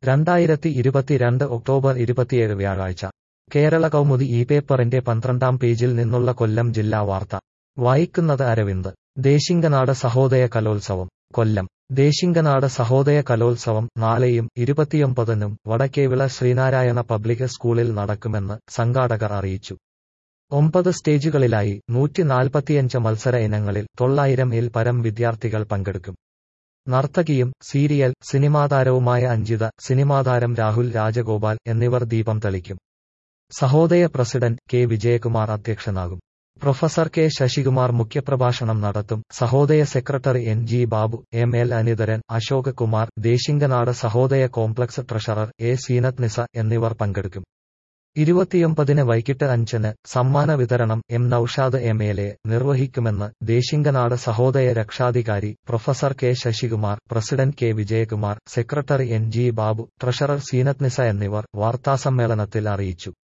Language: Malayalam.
രണ്ടായിരത്തി ഇരുപത്തിരണ്ട് ഒക്ടോബർ ഇരുപത്തിയേഴ് വ്യാഴാഴ്ച കേരള കൗമുദി ഈ പേപ്പറിന്റെ പന്ത്രണ്ടാം പേജിൽ നിന്നുള്ള കൊല്ലം ജില്ലാ വാർത്ത വായിക്കുന്നത് അരവിന്ദ് ദേശിംഗനാട് സഹോദയ കലോത്സവം കൊല്ലം ദേശിംഗനാട് സഹോദയ കലോത്സവം നാളെയും ഇരുപത്തിയൊമ്പതിനും വടക്കേവിള ശ്രീനാരായണ പബ്ലിക് സ്കൂളിൽ നടക്കുമെന്ന് സംഘാടകർ അറിയിച്ചു ഒമ്പത് സ്റ്റേജുകളിലായി നൂറ്റി നാൽപ്പത്തിയഞ്ച് മത്സര ഇനങ്ങളിൽ തൊള്ളായിരം ഇൽ പരം വിദ്യാർത്ഥികൾ പങ്കെടുക്കും നർത്തകിയും സീരിയൽ സിനിമാതാരവുമായ അഞ്ജിത സിനിമാതാരം രാഹുൽ രാജഗോപാൽ എന്നിവർ ദീപം തെളിക്കും സഹോദയ പ്രസിഡന്റ് കെ വിജയകുമാർ അധ്യക്ഷനാകും പ്രൊഫസർ കെ ശശികുമാർ മുഖ്യപ്രഭാഷണം നടത്തും Sahodaya secretary N G Babu M L Anitharan Ashok Kumar Desinganad Sahodaya complex treasurer A Seenath Nisa എന്നിവർ പങ്കെടുക്കും ഇരുപത്തിയൊമ്പതിന് വൈകിട്ട് അഞ്ചിന് സമ്മാന വിതരണം M Noushad M L A നിർവഹിക്കുമെന്ന് ദേശിംഗനാട് സഹോദയ രക്ഷാധികാരി professor K Sasikumar president K Vijayakumar secretary N G Babu treasurer Seenath Nisa എന്നിവർ വാർത്താസമ്മേളനത്തിൽ അറിയിച്ചു